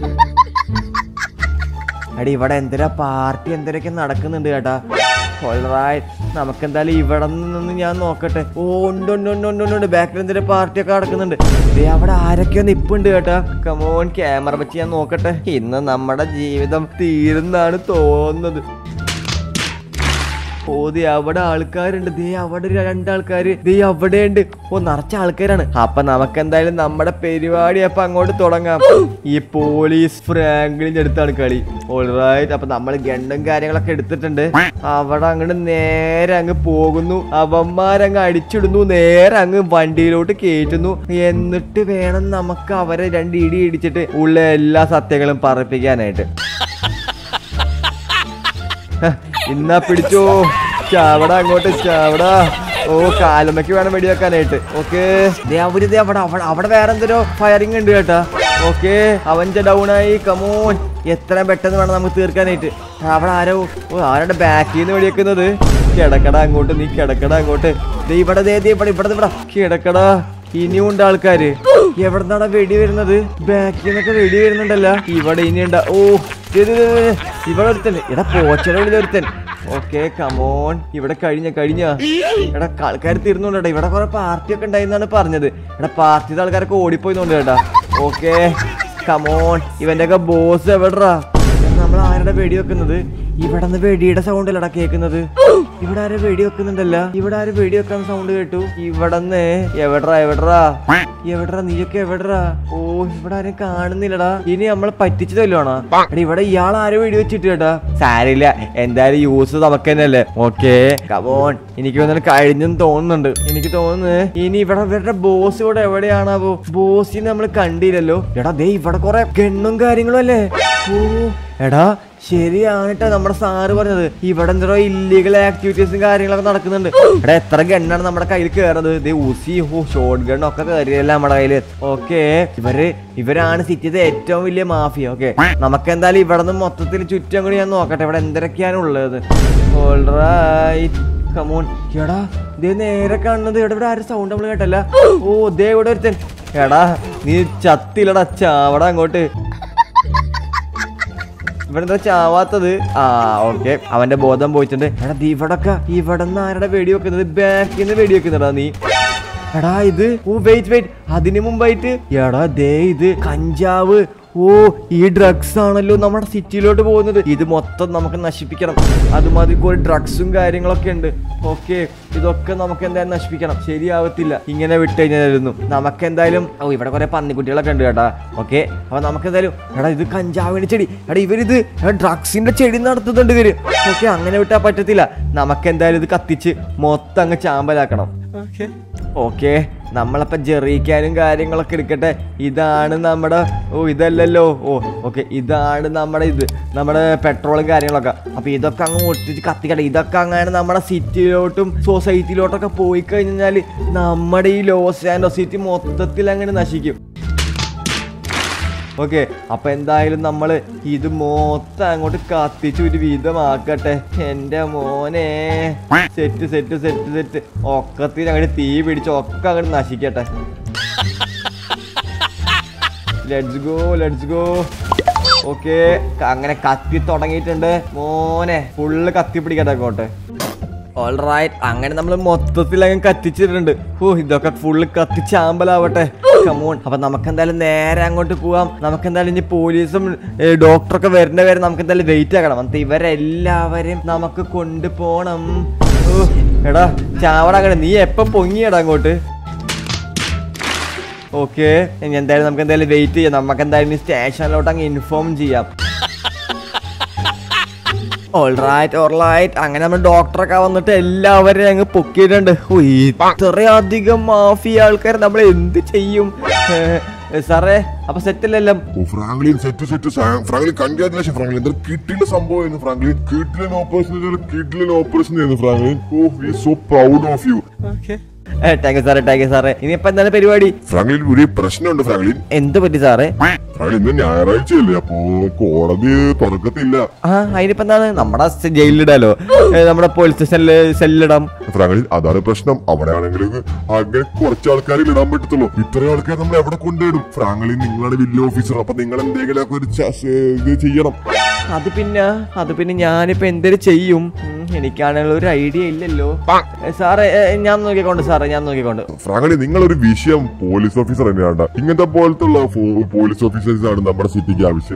എടി ഇവിടെ എന്തിനാ പാർട്ടി എന്തിനൊക്കെ നടക്കുന്നുണ്ട് കേട്ടാ ഓൾറൈറ്റ് നമുക്ക് എന്തായാലും ഇവിടെ നിന്ന് ഞാൻ നോക്കട്ടെ ഓ ഉണ്ട് ഉണ്ട് ഉണ്ട് ഉണ്ട് ഉണ്ട്, ഉണ്ട് ബാക്കിൽ എന്തിനാ പാർട്ടിയൊക്കെ നടക്കുന്നുണ്ട് ദേ അവിടെ ആരൊക്കെയോ നിപ്പുണ്ട് കേട്ടാ കമോൺ ക്യാമറ വെച്ച് ഞാൻ നോക്കട്ടെ ഇന്ന് നമ്മുടെ ജീവിതം തീരുന്നാണ് തോന്നുന്നത് ഓ ദേ അവിടെ ആൾക്കാരുണ്ട് ദേ അവിടെ ഒരു രണ്ടാൾക്കാര് ദേ അവിടെ ഉണ്ട് ഓ നിറച്ച ആൾക്കാരാണ് അപ്പൊ നമുക്ക് എന്തായാലും നമ്മുടെ പരിപാടി അപ്പൊ അങ്ങോട്ട് തുടങ്ങാം ഈ പോലീസ് ഫ്രാങ്ക്ലിന്റെ അടുത്താണ് കളി ഓൾറൈറ്റ് അപ്പൊ നമ്മൾ ഗണ്ടും കാര്യങ്ങളൊക്കെ എടുത്തിട്ടുണ്ട് അവിടെ അങ്ങോട്ട് നേരെ അങ്ങ് പോകുന്നു അവന്മാരങ്ങ് അടിച്ചിടുന്നു നേരെ അങ്ങ് വണ്ടിയിലോട്ട് കയറ്റുന്നു എന്നിട്ട് വേണം നമുക്ക് അവരെ രണ്ട് ഇടി ഇടിച്ചിട്ട് ഉള്ള എല്ലാ സത്യങ്ങളും പറപ്പിക്കാനായിട്ട് ഇന്നാ പിടിച്ചോ ചാവട അങ്ങോട്ട് ചാവട ഓ കാലമ്മയ്ക്ക് വേണം വെടിവെക്കാനായിട്ട് ഓക്കെ അവര് ദേ അവിടെ അവിടെ അവിടെ വേറെ എന്തൊരു ഫയറിംഗ് ഉണ്ട് കേട്ടാ ഓക്കെ അവൻ ഡൗൺ ആയി കമോൻ എത്രയും പെട്ടെന്ന് വേണം നമുക്ക് തീർക്കാനായിട്ട് അവിടെ ആരോ ഓ ആരുടെ ബാക്കിൽ നിന്ന് വെടിവെക്കുന്നത് കിടക്കട അങ്ങോട്ട് നീ കിടക്കട അങ്ങോട്ട് ദേ ഇവിടെ ദേ ദേ ഇവിടെ ഇവിടെ ഇവിടെ കിടക്കടാ ഇനിയും ഉണ്ട് ആൾക്കാര് എവിടെന്നാണ് വെടി വരുന്നത് ബാക്കിൽ നിന്നൊക്കെ വെടി വരുന്നുണ്ടല്ലോ ഇവിടെ ഇനിയുണ്ട ഓ ദേ, ദേ, ദേ, ദേ, ഇവിടെ ഒരുത്തൻ എടാ പോച്ചയുടെ ഉള്ളിൽ ഒരുത്തൻ ഓക്കെ കമോൺ ഇവിടെ കഴിഞ്ഞ കഴിഞ്ഞ എടാ ആൾക്കാർ തീർന്നുണ്ട് ഇവിടെ കുറെ പാർട്ടി ഒക്കെ ഉണ്ടായിന്നാണ് പറഞ്ഞത് എടാ പാർട്ടിയുടെ ആൾക്കാരൊക്കെ ഓടിപ്പോയിന്നുണ്ട് കേട്ടാ ഓക്കെ കമോൺ ഇവന്റെ ഒക്കെ ബോസ് എവിടെടാ നമ്മൾ ആരുടെ വെടി വെക്കുന്നത് ഇവിടെ നിന്ന് വെടിയുടെ സൗണ്ട് അല്ലടാ കേൾക്കുന്നത് ഇവിടെ ആരും വെടി വെക്കുന്നുണ്ടല്ലോ ഇവിടെ ആരും വെടി വെക്കാൻ സൗണ്ട് കേട്ടു ഇവിടന്ന് എവിടറാ എവിടറാ എവിടറാ നീയൊക്കെ എവിടറാ ഓ ഇവിടെ ആരും കാണുന്നില്ലടാ ഇനി നമ്മളെ പറ്റിച്ചതല്ലോണോ എടാ ഇവിടെ ഇയാൾ ആരും വെടി വെച്ചിട്ട് കേട്ടാ സാരില്ല എന്തായാലും യൂസ് നമുക്ക് തന്നെയല്ലേ ഓക്കെ കമോൺ എനിക്ക് തോന്നുന്നു കഴിഞ്ഞെന്ന് തോന്നുന്നുണ്ട് എനിക്ക് തോന്നുന്നു ഇനി ഇവിടെ ഇവരുടെ ബോസ് ഇവിടെ എവിടെയാണാവോ ബോസിനെ നമ്മൾ കണ്ടില്ലല്ലോ എടാ ദേ ഇവിടെ കുറെ ഗണ്ണും കാര്യങ്ങളും അല്ലേ ഓ എടാ ശരിയാണ് ട്ടോ നമ്മുടെ സാറ് പറഞ്ഞത് ഇവിടെ എന്തോ ഇല്ലീഗൽ ആക്ടിവിറ്റീസും കാര്യങ്ങളൊക്കെ നടക്കുന്നുണ്ട് എടാ എത്ര ഗണ്ണാണ് നമ്മുടെ കയ്യിൽ കയറുന്നത് ഇത് ഊസി ഹോ ഷോർട്ട് ഗൺ ഒക്കെ കയറിയല്ല നമ്മുടെ കയ്യില് ഓക്കെ ഇവര് ഇവരാണ് സിറ്റിയിലെ ഏറ്റവും വലിയ മാഫിയ ഓക്കെ നമുക്ക് എന്തായാലും ഇവിടെ നിന്ന് മൊത്തത്തിൽ ചുറ്റും കൂടി ഞാൻ നോക്കട്ടെ ഇവിടെ എന്തൊക്കെയാണ് ഉള്ളത് ഓൾറൈറ്റ് കമോൺ എടാ ദേ നേരെ കാണുന്നത് ഇവിടെ ഇവിടെ ആരും സൗണ്ട് നമ്മൾ കേട്ടല്ല ഓ ദേ ഇവിടെ ഒരുത്തൻ എടാ നീ ചത്തില്ലടാ ചാവടാ അങ്ങോട്ട് ഇവിടെ എന്താ ചാവാത്തത് ആ ഓക്കെ അവന്റെ ബോധം പോയിട്ടുണ്ട് എടാ ദീ ഇവിടൊക്കെ ഇവിടെ നിന്ന് ആരുടെ വെടി വെക്കുന്നത് ബാക്കിൽ നിന്ന് വെടി വെക്കുന്നടാ നീ എടാ ഇത് ഓ വെയിറ്റ് വെയിറ്റ് അതിന് മുമ്പായിട്ട് എടാ ദേ ഇത് കഞ്ചാവ് ഓ ഈ ഡ്രഗ്സ് ആണല്ലോ നമ്മുടെ സിറ്റിയിലോട്ട് പോകുന്നത് ഇത് മൊത്തം നമുക്ക് നശിപ്പിക്കണം അതുമാതിരി കുറെ ഡ്രഗ്സും കാര്യങ്ങളൊക്കെ ഉണ്ട് ഓക്കെ ഇതൊക്കെ നമുക്ക് എന്തായാലും നശിപ്പിക്കണം ശരിയാവത്തില്ല ഇങ്ങനെ വിട്ട് കഴിഞ്ഞായിരുന്നു നമുക്ക് എന്തായാലും ഓ ഇവിടെ കുറെ പന്നിക്കുട്ടികളൊക്കെ ഉണ്ട് കേട്ടാ ഓക്കെ അപ്പൊ നമുക്ക് എന്തായാലും എടാ ഇത് കഞ്ചാവിന്റെ ചെടി എടാ ഇവരിത് ഡ്രഗ്സിന്റെ ചെടി നടത്തുന്നുണ്ട് ഇവര് ഓക്കെ അങ്ങനെ വിട്ടാ പറ്റത്തില്ല നമുക്ക് എന്തായാലും ഇത് കത്തിച്ച് മൊത്തം അങ്ങ് ചാമ്പലാക്കണം ഓക്കെ നമ്മളപ്പോ ജെറിക്കാനും കാര്യങ്ങളൊക്കെ എടുക്കട്ടെ ഇതാണ് നമ്മുടെ ഓ ഇതല്ലല്ലോ ഓ ഓക്കെ ഇതാണ് നമ്മുടെ ഇത് നമ്മുടെ പെട്രോളും കാര്യങ്ങളൊക്കെ അപ്പൊ ഇതൊക്കെ അങ്ങ് ഒട്ടിച്ച് കത്തിക്കട്ടെ ഇതൊക്കെ അങ്ങനെ നമ്മുടെ സിറ്റിയിലോട്ടും സൊസൈറ്റിയിലോട്ടൊക്കെ പോയി കഴിഞ്ഞാൽ നമ്മുടെ ഈ ലോസ് ആൻഡ് സിറ്റി മൊത്തത്തിൽ അങ്ങനെ നശിക്കും ഓക്കെ അപ്പൊ എന്തായാലും നമ്മള് ഇത് മൊത്തം അങ്ങോട്ട് കത്തിച്ച് ഒരു വിധമാക്കട്ടെ എന്റെ മോനെ സെറ്റ് സെറ്റ് സെറ്റ് സെറ്റ് ഒക്കത്തിൽ അങ്ങോട്ട് തീ പിടിച്ച് ഒക്കെ അങ്ങോട്ട് നശിക്കട്ടെ let's go let's go okay അങ്ങനെ കത്തി തുടങ്ങിയിട്ടുണ്ട് മോനെ ഫുള്ള് കത്തി പിടിക്കട്ടെ അങ്ങോട്ട് ഓൾറൈറ്റ് അങ്ങനെ നമ്മൾ മൊത്തത്തിൽ അങ്ങ് കത്തിച്ചിട്ടുണ്ട് ഓ ഇതൊക്കെ ഫുള്ള് കത്തിച്ചാമ്പലാവട്ടെ കമോൺ അപ്പൊ നമുക്ക് എന്തായാലും നേരെ അങ്ങോട്ട് പോവാം നമുക്ക് എന്തായാലും ഇനി പോലീസും ഡോക്ടറൊക്കെ വരുന്ന വരെ നമുക്ക് എന്തായാലും വെയിറ്റ് ആക്കണം എന്നിട്ട് ഇവരെല്ലാവരെയും നമുക്ക് കൊണ്ടുപോണം ഓ എടാ ചാവട അങ്ങനെ നീ എപ്പം പൊങ്ങിയടാ അങ്ങോട്ട് ഓക്കെ ഇനി എന്തായാലും നമുക്ക് എന്തായാലും വെയിറ്റ് ചെയ്യാം നമുക്ക് എന്തായാലും ഈ സ്റ്റേഷനിലോട്ട് അങ്ങ് ഇൻഫോം ചെയ്യാം ഓൾറൈറ്റ് ഓൾറൈറ്റ് അങ്ങനെ നമ്മൾ ഡോക്ടറൊക്കെ വന്നിട്ട് എല്ലാവരെയും അങ്ങ് പൊക്കിയിട്ടുണ്ട് ഓ, ഇത്രയധികം മാഫിയ ആൾക്കാർ നമ്മൾ എന്ത് ചെയ്യും ഏ, ഏ, സാറേ അപ്പൊ സെറ്റിലെല്ലാം oh Franklin set set Franklin congratulation Franklin എന്തൊരു കിട്ടിലെ സംഭവമായിരുന്നു ഫ്രാങ്ക്ലിൻ കിട്ടിലൻ ഓപ്പറേഷൻ കിട്ടിലൻ ഓപ്പറേഷൻ ആയിരുന്നു Franklin oh we so proud of you thank you സാറേ താങ്ക് യു സാറേ ഇനിയിപ്പോ എന്താണ് പരിപാടി ഫ്രാങ്ക്ലിൻ ഒരു പ്രശ്നമുണ്ട് ഫ്രാങ്ക്ലിൻ എന്ത് പറ്റി സാറേ ഫ്രാങ്ക്ലിൻ ഇന്ന് ഞായറാഴ്ചയല്ലേ അപ്പോ കോടതി തുറക്കത്തില്ല ആ അതിനിപ്പോ എന്താണ് നമ്മുടെ സ് ജയിലിലിടാലോ ഏ, നമ്മുടെ പോലീസ് സ്റ്റേഷനിൽ സെല്ലിടാം ഫ്രാങ്ക്ലിൻ അതാണ് പ്രശ്നം അവിടെ ആണെങ്കിൽ അങ്ങനെ കുറച്ച് ആൾക്കാരിൽ ഇടാൻ പറ്റത്തുള്ളൂ ഇത്രയും ആൾക്കാർ നമ്മൾ എവിടെ കൊണ്ടിടും ഫ്രാങ്ക്ലിൻ നിങ്ങളാണ് വലിയ ഓഫീസർ അപ്പൊ നിങ്ങൾ എന്തെങ്കിലുമൊക്കെ ഒരു ച- സ് ഇത് ചെയ്യണം അത് പിന്നെ അത് പിന്നെ ഞാനിപ്പോ എന്തൊരു ചെയ്യും ഉം, എനിക്കാണെങ്കിൽ ഒരു ഐഡിയ ഇല്ലല്ലോ ഏ, സാറേ ഏ, ഞാൻ നോക്കിക്കൊണ്ട് സാറേ ഞാൻ നോക്കിക്കൊണ്ട് ഫ്രാങ്ക്ലിൻ നിങ്ങളൊരു വിഷയം പോലീസ് ഓഫീസർ തന്നെയാണ് ഇങ്ങനത്തെ പോലത്തെ ഉള്ള ഫോ- പോലീസ് ഓഫീസേഴ്സ് ആണ് നമ്മുടെ സിറ്റിക്ക് ആവശ്യം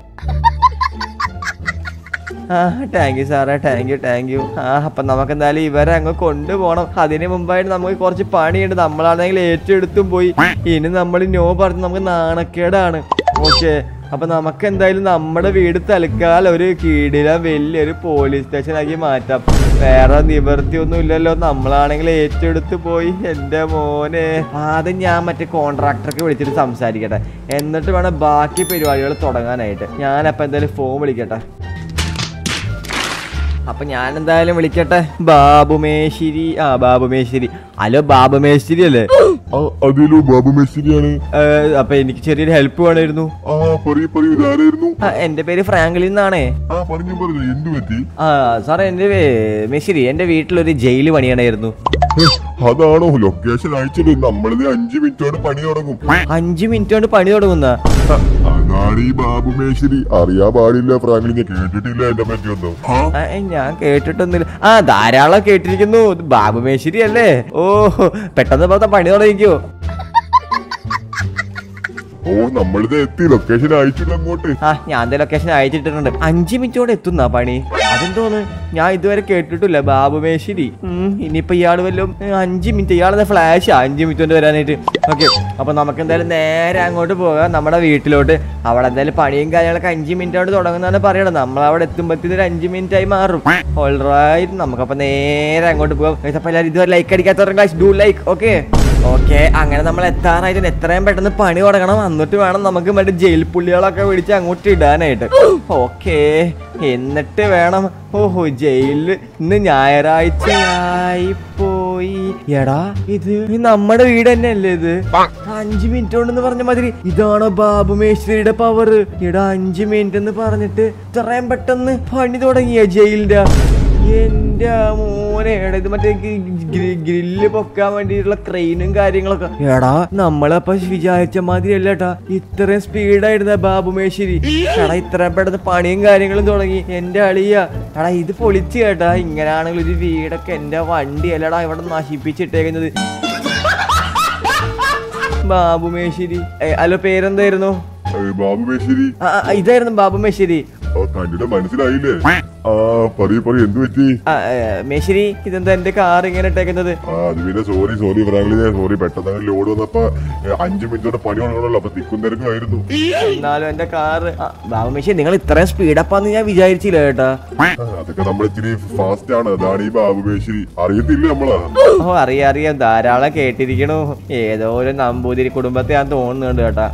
ആ താങ്ക് യു സാറേ താങ്ക് യു താങ്ക് യു ആ അപ്പൊ നമുക്ക് എന്തായാലും ഇവരെ അങ്ങ് കൊണ്ടുപോകണം അതിന് മുമ്പായിട്ട് നമുക്ക് കുറച്ച് പണിയുണ്ട് നമ്മളാണെങ്കിൽ ഏറ്റെടുത്തും പോയി ഇനി നമ്മൾ നോ പറഞ്ഞ് നമുക്ക് നാണക്കേടാണ് ഓക്കെ അപ്പൊ നമുക്ക് എന്തായാലും നമ്മുടെ വീട് തൽക്കാലം ഒരു കീടില വലിയൊരു പോലീസ് സ്റ്റേഷൻ ആക്കി മാറ്റാം വേറെ നിവൃത്തിയൊന്നും ഇല്ലല്ലോ നമ്മളാണെങ്കിൽ ഏറ്റെടുത്ത് പോയി എന്റെ മോനെ ആദ്യം ഞാൻ മറ്റേ കോൺട്രാക്ടർക്ക് വിളിച്ചിട്ട് സംസാരിക്കട്ടെ എന്നിട്ട് വേണം ബാക്കി പരിപാടികൾ തുടങ്ങാനായിട്ട് ഞാനപ്പോ എന്തായാലും ഫോൺ വിളിക്കട്ടെ അപ്പൊ ഞാൻ എന്തായാലും വിളിക്കട്ടെ ബാബുമേശ്ശേരി ആ ബാബുമേശ്ശേരി ഹലോ ബാബുമേശ്ശേരി അല്ലേ ആ അതിലോ ബാബു മെസ്സിരിയാണ് ഏ, അപ്പൊ എനിക്ക് ചെറിയൊരു ഹെൽപ്പ് വേണമായിരുന്നു ആ പറയൂ പറയൂ ഇതാരായിരുന്നു ആ, എന്റെ പേര് ഫ്രാങ്ക്ലിൻ എന്നാണേ ആ പറഞ്ഞു പറഞ്ഞു എന്തു പറ്റി ആ സാറേ എന്റെ പേ- മേശ്ശേരി എന്റെ വീട്ടിലൊരു ജയില് പണിയണമായിരുന്നു ഹ്, അതാണോ ലൊക്കേഷൻ അയച്ചത് നമ്മളിത് അഞ്ചു മിനിറ്റോട് പണി തുടങ്ങും അഞ്ചു മിനിറ്റ് കൊണ്ട് പണി തുടങ്ങുന്ന ഹ, അതാണ് ഈ ബാബു മേശ്ശേരി അറിയാൻ പാടില്ല ഫ്രാങ്ക്ലിനെ കേട്ടിട്ടില്ല എന്റെ പറ്റിയൊന്നും ആ, ആ, ഏ, ഞാൻ കേട്ടിട്ടൊന്നുമില്ല ആ ധാരാളം കേട്ടിരിക്കുന്നു ഇത് ബാബുമേശ്ശേരി അല്ലേ ഓ പെട്ടെന്ന് பார்த்தா പണി തുടങ്ങിക്കോ ഓ നമ്മളിത് എത്തി ലൊക്കേഷൻ അയച്ചിട്ട് അങ്ങോട്ട് ആ ഞാൻ എന്റെ ലൊക്കേഷൻ അയച്ചിട്ടുണ്ട് അഞ്ചു മിനിറ്റോടെ എത്തുന്ന പണി അതെന്തോന്ന് ഞാൻ ഇതുവരെ കേട്ടിട്ടില്ല ബാബു മേശ്ശേരി ഉം, ഇനിയിപ്പോ ഇയാള് വല്ലതും അഞ്ചു മിനിറ്റ് ഇയാളെ ഫ്ലാഷ് അഞ്ചു മിനിറ്റ് കൊണ്ട് വരാനായിട്ട് ഓക്കെ അപ്പൊ നമുക്ക് എന്തായാലും നേരെ അങ്ങോട്ട് പോകാം നമ്മുടെ വീട്ടിലോട്ട് അവിടെ എന്തായാലും പണിയും കാര്യങ്ങളൊക്കെ അഞ്ചു മിനിറ്റ് കൊണ്ട് തുടങ്ങുന്നതാണ് പറയണത് നമ്മൾ അവിടെ എത്തുമ്പോഴത്തേന് ഒരു അഞ്ചു മിനിറ്റ് ആയി മാറും ഓൾറൈറ്റ് നമുക്കപ്പോ നേരെ അങ്ങോട്ട് പോകാം Guys, അപ്പൊ എല്ലാവരും ഇതുവരെ ലൈക്ക് അടിക്കാത്തവരുടെ ഡു ലൈക്ക് ഓക്കെ ഓക്കെ അങ്ങനെ നമ്മൾ എത്താറായിട്ട് എത്രയും പെട്ടെന്ന് പണി തുടങ്ങണം എന്നിട്ട് വേണം നമുക്ക് മറ്റേ ജയിൽ പുള്ളികളൊക്കെ പിടിച്ച് അങ്ങോട്ട് ഇടാനായിട്ട് ഓക്കെ എന്നിട്ട് വേണം ഓഹോ ജയിലില് ഇന്ന് ഞായറാഴ്ചയായി പോയി എടാ ഇത് ഈ നമ്മുടെ വീട് തന്നെയല്ലേ ഇത് അഞ്ചു മിനിറ്റ് കൊണ്ടെന്ന് പറഞ്ഞ മാതിരി ഇതാണോ ബാബു മേശ്വരിയുടെ പവർ എടാ അഞ്ചു മിനിറ്റ് എന്ന് പറഞ്ഞിട്ട് ഇത്രയും പെട്ടെന്ന് പണി തുടങ്ങിയ ജയിലിന്റെ എന്റെ മോനെ എടാ ഇത് മറ്റേ ഗ്രില്ല് പൊക്കാൻ വേണ്ടിയിട്ടുള്ള ക്രെയിനും കാര്യങ്ങളൊക്കെ എടാ നമ്മളപ്പോ വിചാരിച്ച മാതിരി അല്ലേട്ടാ ഇത്രയും സ്പീഡായിരുന്ന ബാബുമേശ്വരി എടാ ഇത്രയും പെട്ടെന്ന് പണിയും കാര്യങ്ങളും തുടങ്ങി എന്റെ അളിയ എടാ ഇത് പൊളിച്ച് കേട്ടാ ഇങ്ങനെയാണെങ്കിൽ ഒരു വീടൊക്കെ എന്റെ വണ്ടി അല്ലടാ ഇവിടെ നശിപ്പിച്ചിട്ടേക്കുന്നത് ബാബുമേശ്വരി ഏ, ഹലോ പേരെന്തായിരുന്നു ഏ, ബാബു മേശ്ശേരി ആ, ആ, ഇതായിരുന്നു ബാബുമേശ്വരി ആ കണ്ടിട്ട് മനസ്സിലായില്ലേ ആ പറയൂ പറയൂ എന്ത് പറ്റി ആ, ഏ, മേശ്വരി ഇതെന്താ എന്റെ കാർ ഇങ്ങനെ ഇട്ടേക്കുന്നത് ആ അത് പിന്നെ സോറി സോറി ഫ്രാങ്ക്ലിനെ സോറി പെട്ടെന്ന് അങ്ങ് ലോഡ് വന്നപ്പോ ഏ, അഞ്ച് മിനിറ്റോടെ പണി തുടങ്ങണല്ലോ അപ്പൊ തിക്കും തിരക്കുമായിരുന്നു എന്നാലും എന്റെ കാറ് ബാബുമേശ്വരി നിങ്ങൾ ഇത്രയും സ്പീഡപ്പാന്ന് ഞാൻ വിചാരിച്ചില്ല കേട്ടാ ആ, അതൊക്കെ നമ്മൾ ഇച്ചിരി ഫാസ്റ്റ് ആണ് അതാണ് ഈ ബാബു മേശ്ശേരി അറിയത്തില്ല നമ്മളാ ഓ അറിയാം അറിയാം ധാരാളം കേട്ടിരിക്കണു ഏതോ ഒരു നമ്പൂതിരി കുടുംബത്തെ ഞാൻ തോന്നുന്നുണ്ട് കേട്ടാ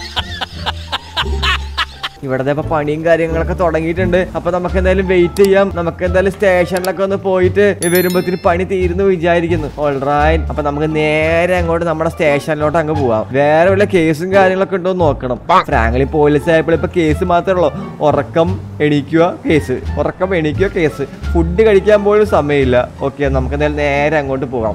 ഇവിടത്തെ ഇപ്പൊ പണിയും കാര്യങ്ങളൊക്കെ തുടങ്ങിയിട്ടുണ്ട് അപ്പൊ നമുക്ക് എന്തായാലും വെയിറ്റ് ചെയ്യാം നമുക്ക് എന്തായാലും സ്റ്റേഷനിലൊക്കെ ഒന്ന് പോയിട്ട് വരുമ്പോഴത്തേന് പണി തീരുന്നു വിചാരിക്കുന്നു ഓൾറൈറ്റ് അപ്പൊ നമുക്ക് നേരെ അങ്ങോട്ട് നമ്മുടെ സ്റ്റേഷനിലോട്ട് അങ്ങ് പോവാം വേറെ വല്ല കേസും കാര്യങ്ങളൊക്കെ ഉണ്ടോ എന്ന് നോക്കണം ഫ്രാങ്ക്ലി പോലീസ് ആയപ്പോൾ ഇപ്പൊ കേസ് മാത്രമേ ഉള്ളൂ ഉറക്കം എണീക്കുക കേസ് ഉറക്കം എണീക്കുക കേസ് ഫുഡ് കഴിക്കാൻ പോലും സമയമില്ല ഓക്കെ നമുക്ക് എന്തായാലും നേരെ അങ്ങോട്ട് പോകാം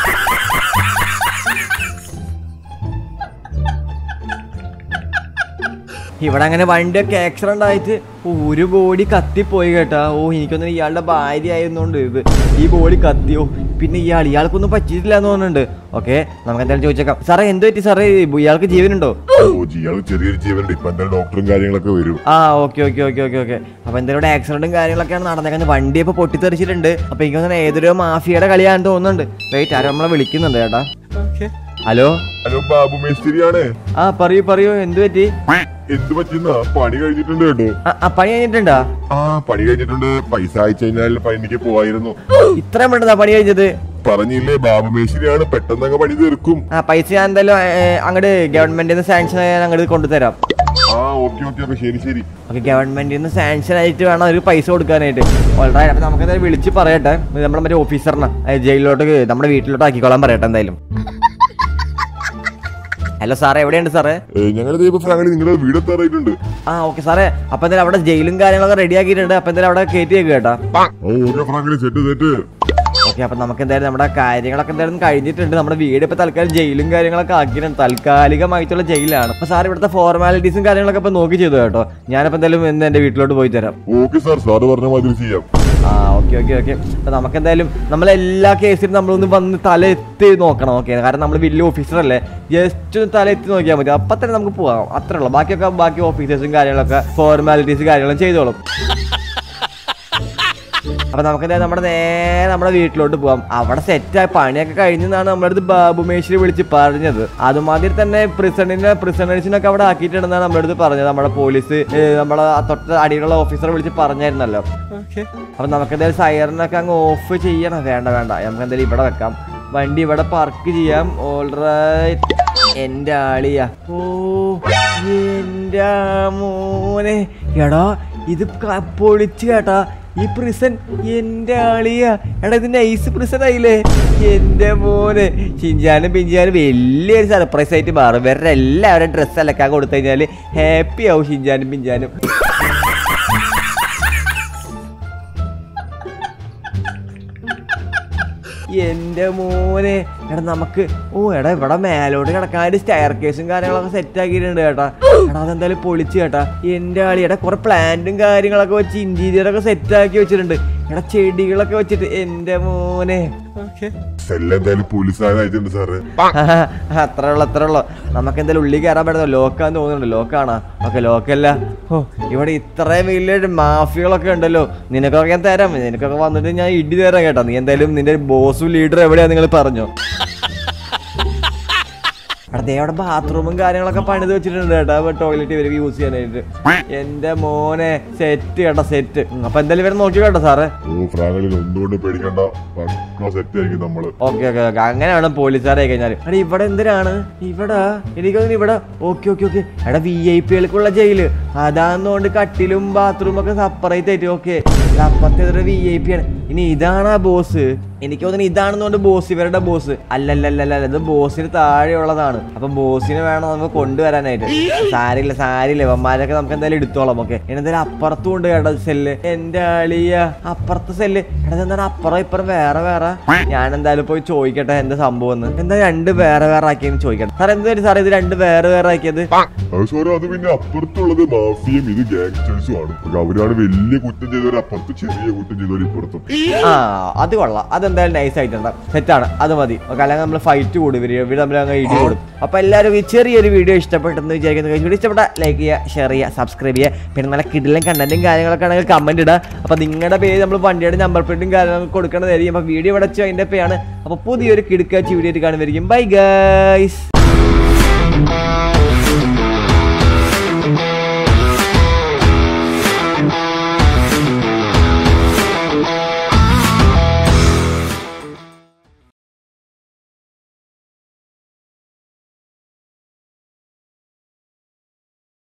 ഇവിടെ അങ്ങനെ വണ്ടിയൊക്കെ ആക്സിഡന്റ് ആയിട്ട് ഒരു ബോഡി കത്തിപ്പോയി കേട്ടാ ഓ എനിക്കൊന്നും ഇയാളുടെ ഭാര്യ ആയിരുന്നോണ്ട് ഇത് ഈ ബോഡി കത്തിയോ പിന്നെ ഇയാൾ ഇയാൾക്കൊന്നും പറ്റിയിട്ടില്ല എന്ന് തോന്നുന്നുണ്ട് ഓക്കെ നമുക്ക് എന്തായാലും ചോദിച്ചേക്കാം സാറേ എന്ത് പറ്റി സാറേ ഇയാൾക്ക് ജീവനുണ്ടോ ഓ ജിയാൾക്ക് ചെറിയൊരു ജീവനുണ്ട് ഇപ്പൊ എന്തായാലും ഡോക്ടറും കാര്യങ്ങളൊക്കെ വരും ആ okay okay okay okay okay അപ്പൊ എന്തായാലും ഇവിടെ ആക്സിഡന്റും കാര്യങ്ങളൊക്കെയാണ് നടന്നേക്കുന്നത് വണ്ടി ഇപ്പൊ പൊട്ടിത്തെറിച്ചിട്ടുണ്ട് അപ്പൊ എനിക്ക് തോന്നുന്നു ഏതൊരു മാഫിയയുടെ കളിയാണെന്ന് തോന്നുന്നുണ്ട് വെയിറ്റ് ആരും നമ്മളെ വിളിക്കുന്നുണ്ട് ചേട്ടാ ഹലോ ഹലോ ബാബു മേസ്തിരിയാണ് ആ പറയൂ പറയൂ എന്ത് പറ്റി എന്ത് പറ്റുന്ന പണി കഴിഞ്ഞിട്ടുണ്ട് കേട്ടോ ആ, ആ പണി കഴിഞ്ഞിട്ടുണ്ടോ ആ പണി കഴിഞ്ഞിട്ടുണ്ട് പൈസ അയച്ചു കഴിഞ്ഞാൽ പണിക്ക് പോവായിരുന്നു ഇത്രയും പെട്ടെന്നാ പണി കഴിഞ്ഞത് പറഞ്ഞില്ലേ ബാബു മേശ്ശേരിയാണ് പെട്ടെന്ന് അങ്ങ് പണി തീർക്കും ആ പൈസ ഞാൻ എന്തായാലും അങ്ങോട്ട് ഗവൺമെന്റിൽ നിന്ന് സാങ്ഷൻ ഞാൻ അങ്ങോട്ട് കൊണ്ടുതരാം ആ ഓക്കെ ഓക്കെ അപ്പൊ ശരി ശരി ഓക്കെ ഗവൺമെന്റിൽ നിന്ന് സാങ്ഷൻ ആയിട്ട് വേണം ഒരു പൈസ കൊടുക്കാനായിട്ട് ഓൾറൈ അപ്പൊ നമുക്ക് എന്തായാലും വിളിച്ച് പറയട്ടെ ഇത് നമ്മുടെ മറ്റേ ഓഫീസറിനെ ജയിലിലോട്ട് നമ്മുടെ വീട്ടിലോട്ട് ആക്കിക്കോളാൻ പറയട്ടെ എന്തായാലും ഹലോ സാറേ എവിടെയുണ്ട് സാറേ ഞങ്ങളുടെ ഇപ്പൊ ഫ്രാങ്ക്ലി നിങ്ങളുടെ വീട് എത്താറായിട്ടുണ്ട് ആ ഓക്കെ സാറേ അപ്പൊ എന്തായാലും അവിടെ ജയിലും കാര്യങ്ങളൊക്കെ റെഡി ആക്കിയിട്ടുണ്ട് അപ്പൊ എന്തായാലും അവിടെ കയറ്റി വെക്കുക കേട്ടോ ഓ okay Franklin set set okay അപ്പൊ നമുക്ക് എന്തായാലും നമ്മുടെ കാര്യങ്ങളൊക്കെ എന്തായാലും കഴിഞ്ഞിട്ടുണ്ട് നമ്മുടെ വീട് ഇപ്പൊ തൽക്കാലം ജയിലും കാര്യങ്ങളൊക്കെ ആക്കിയിട്ടുണ്ട് താൽക്കാലികമായിട്ടുള്ള ജയിലാണ് അപ്പൊ സാർ ഇവിടുത്തെ ഫോർമാലിറ്റീസും കാര്യങ്ങളൊക്കെ ഇപ്പൊ നോക്കി ചെയ്തു കേട്ടോ ഞാനിപ്പോ എന്തായാലും ഇന്ന് എന്റെ വീട്ടിലോട്ട് പോയി തരാം ഓക്കെ സാർ സാറ് പറഞ്ഞ മാതിരി ചെയ്യാം ആ ഓക്കെ ഓക്കെ ഓക്കെ അപ്പൊ നമുക്ക് എന്തായാലും നമ്മൾ എല്ലാ കേസിലും നമ്മളൊന്ന് വന്ന് തല എത്തി നോക്കണം ഓക്കെ കാരണം നമ്മൾ വലിയ ഓഫീസർ അല്ലേ ജസ്റ്റ് ഒന്ന് തല എത്തി നോക്കിയാൽ മതി അപ്പൊ തന്നെ നമുക്ക് പോകാം അത്രേ ഉള്ളൂ ബാക്കിയൊക്കെ ബാക്കി ഓഫീസേഴ്സും കാര്യങ്ങളൊക്കെ ഫോർമാലിറ്റീസ് കാര്യങ്ങളും ചെയ്തോളും അപ്പൊ നമുക്ക് എന്തായാലും നമ്മുടെ നേരെ നമ്മുടെ വീട്ടിലോട്ട് പോവാം അവിടെ സെറ്റായി പണിയൊക്കെ കഴിഞ്ഞെന്നാണ് നമ്മുടെ അടുത്ത് ബാബു മേശ്വരി വിളിച്ച് പറഞ്ഞത് അതുമാതിരി തന്നെ പ്രിസണിനെ പ്രിസണേഴ്സിനൊക്കെ അവിടെ ആക്കിയിട്ടുണ്ടെന്നാണ് നമ്മുടെ അടുത്ത് പറഞ്ഞത് നമ്മുടെ പോലീസ് ഏ, നമ്മളെ ആ തൊട്ട് അടിയിലുള്ള ഓഫീസറെ വിളിച്ച് പറഞ്ഞായിരുന്നല്ലോ അപ്പൊ നമുക്ക് എന്തായാലും സൈറനൊക്കെ അങ്ങ് ഓഫ് ചെയ്യണം വേണ്ട വേണ്ട നമുക്ക് എന്തായാലും ഇവിടെ വെക്കാം വണ്ടി ഇവിടെ പാർക്ക് ചെയ്യാം ഓൾറൈറ്റ് എന്റെ ആളിയാ ഓ എന്റെ മോനെ എടാ ഇത് ക- പൊളിച്ച് കേട്ടാ ഈ പ്രിസൺ എന്റെ ആളിയാ എടാ ഇത് നൈസ് പ്രിസൺ ആയില്ലേ എന്റെ മോനെ ഷിഞ്ചാനും പിഞ്ചാനും വലിയൊരു സർപ്രൈസ് ആയിട്ട് മാറും വേറെ എല്ലാവരും ഡ്രസ്സ് അലക്കാൻ കൊടുത്തു കഴിഞ്ഞാല് ഹാപ്പി ആവും ഷിഞ്ചാനും പിഞ്ചാനും എന്റെ മോനെ എടാ നമുക്ക് ഓ എടാ ഇവിടെ മേലോട്ട് കിടക്കാൻ ഒരു സ്റ്റയർ കേസും കാര്യങ്ങളൊക്കെ സെറ്റ് ആക്കിയിട്ടുണ്ട് കേട്ടാ എടാ അതെന്തായാലും പൊളിച്ച് കേട്ടാ എന്റെ ആളി എടാ കുറെ പ്ലാന്റും കാര്യങ്ങളൊക്കെ വെച്ച് ഇന്റീരിയർ ഒക്കെ സെറ്റ് ആക്കി വെച്ചിട്ടുണ്ട് എടാ ചെടികളൊക്കെ വെച്ചിട്ട് എന്റെ മോനെ സെല്ല എന്തായാലും പോലീസുകാരായിട്ടുണ്ട് സാറ് അത്ര ഉള്ളു അത്ര ഉള്ളു നമുക്ക് എന്തായാലും ഉള്ളിൽ കയറാൻ പറ്റുന്ന ലോക്കാന്ന് തോന്നുന്നുണ്ട് ലോക്കാണോ ഓക്കെ ലോക്കല്ല ഓ ഇവിടെ ഇത്രയും വലിയ മാഫികളൊക്കെ ഉണ്ടല്ലോ നിനക്കൊക്കെ ഞാൻ തരാം നിനക്കൊക്കെ വന്നിട്ട് ഞാൻ ഇടി തരാം കേട്ടോ നീ എന്തായാലും നിന്റെ ബോസും ലീഡറും എവിടെയാ നിങ്ങൾ പറഞ്ഞോ അവിടെ ദേ അവിടെ ബാത്റൂമും കാര്യങ്ങളൊക്കെ പണിത് വെച്ചിട്ടുണ്ട് കേട്ടോ ടോയ്ലറ്റ് ഇവർക്ക് യൂസ് ചെയ്യാനായിട്ട് എന്റെ മോനെ സെറ്റ് കേട്ടോ സെറ്റ് അപ്പൊ എന്തായാലും ഇവരെ നോക്കി കേട്ടോ സാറേ ഓ ഫ്രാങ്കളിൽ ഒന്നുകൊണ്ട് പേടിക്കണ്ട പക്ക സെറ്റ് ആയിരിക്കും നമ്മള് ഓക്കെ ഓക്കെ ഓക്കെ അങ്ങനെയാണ് പോലീസുകാരെ കഴിഞ്ഞാൽ എടാ ഇവിടെ എന്തിനാണ് ഇവിടെ എനിക്ക് തോന്നുന്നു ഇവിടെ ഓക്കെ ഓക്കെ ഓക്കെ എടാ വി ഐ പികൾക്കുള്ള ജയില് അതാന്നുകൊണ്ട് കട്ടിലും ബാത്റൂം ഒക്കെ സെപ്പറേറ്റ് ആയിട്ട് ഓക്കെ അപ്പുറത്തെ വി ഐ പി ആണ് ഇനി ഇതാണ് ആ ബോസ് എനിക്ക് തോന്നുന്നു ഇതാണെന്നുകൊണ്ട് ബോസ് ഇവരുടെ ബോസ് അല്ലല്ലല്ല ഇത് ബോസിന് താഴെയുള്ളതാണ് അപ്പൊ ബോസിനെ വേണം നമുക്ക് കൊണ്ടുവരാനായിട്ട് സാരില്ല സാരില്ല ഇവന്മാരൊക്കെ നമുക്ക് എന്തായാലും എടുത്തോളാം ഓക്കെ എന്തായാലും അപ്പുറത്തും ഉണ്ട് കേട്ടോ സെല്ല് എന്റെ അളിയ അപ്പുറത്തെ സെല്ല് എടാ എന്താണ് അപ്പുറം ഇപ്പുറം വേറെ വേറെ ഞാൻ എന്തായാലും പോയി ചോദിക്കട്ടെ എന്താ സംഭവം എന്ന് എന്താ രണ്ട് വേറെ വേറെ ആക്കിയെന്ന് ചോദിക്കട്ടെ സാർ എന്തായാലും സാർ ഇത് രണ്ട് വേറെ വേറെ ആക്കിയത് അത് സോറി അത് പിന്നെ അപ്പുറത്തുള്ളത് മാഫിയും ഇത് ഗാങ്സ്റ്റേഴ്സും ആണ് പക്ഷെ അവരാണ് വലിയ കുറ്റം ചെയ്തവർ അപ്പുറത്ത് ചെറിയ കുറ്റം ചെയ്തവർ ഇപ്പുറത്തും ആ അത് കൊള്ളാം അതെന്തായാലും നൈസ് ആയിട്ടുണ്ട് സെറ്റാണ് അത് മതി ഓക്കെ അല്ലെങ്കിൽ നമ്മൾ ഫൈറ്റ് കൂടും ഇവര് ഇവര് തമ്മിൽ അങ്ങ് ഇടി കൂടും അപ്പൊ എല്ലാവരും ഈ ചെറിയൊരു വീഡിയോ ഇഷ്ടപ്പെട്ടെന്ന് വിചാരിക്കുന്നു വീഡിയോ ഇഷ്ടപ്പെട്ട ലൈക്ക് ചെയ്യുക ഷെയർ ചെയ്യുക സബ്സ്ക്രൈബ് ചെയ്യുക പിന്നെ നല്ല കിടിലും കണ്ടന്റും കാര്യങ്ങളൊക്കെ ആണെങ്കിൽ കമന്റ് ഇടുക അപ്പൊ നിങ്ങളുടെ പേര് നമ്മൾ വണ്ടിയുടെ നമ്പർ പ്ലേറ്റും കാര്യങ്ങളൊക്കെ കൊടുക്കണതായിരിക്കും അപ്പൊ വീഡിയോ ഇവിടെ വെച്ച് അതിന്റെ പേയാണ് അപ്പൊ പുതിയൊരു കിടുക്കാച്ച് വീഡിയോ ആയിട്ട് കാണുമായിരിക്കും ബൈ ഗൈസ്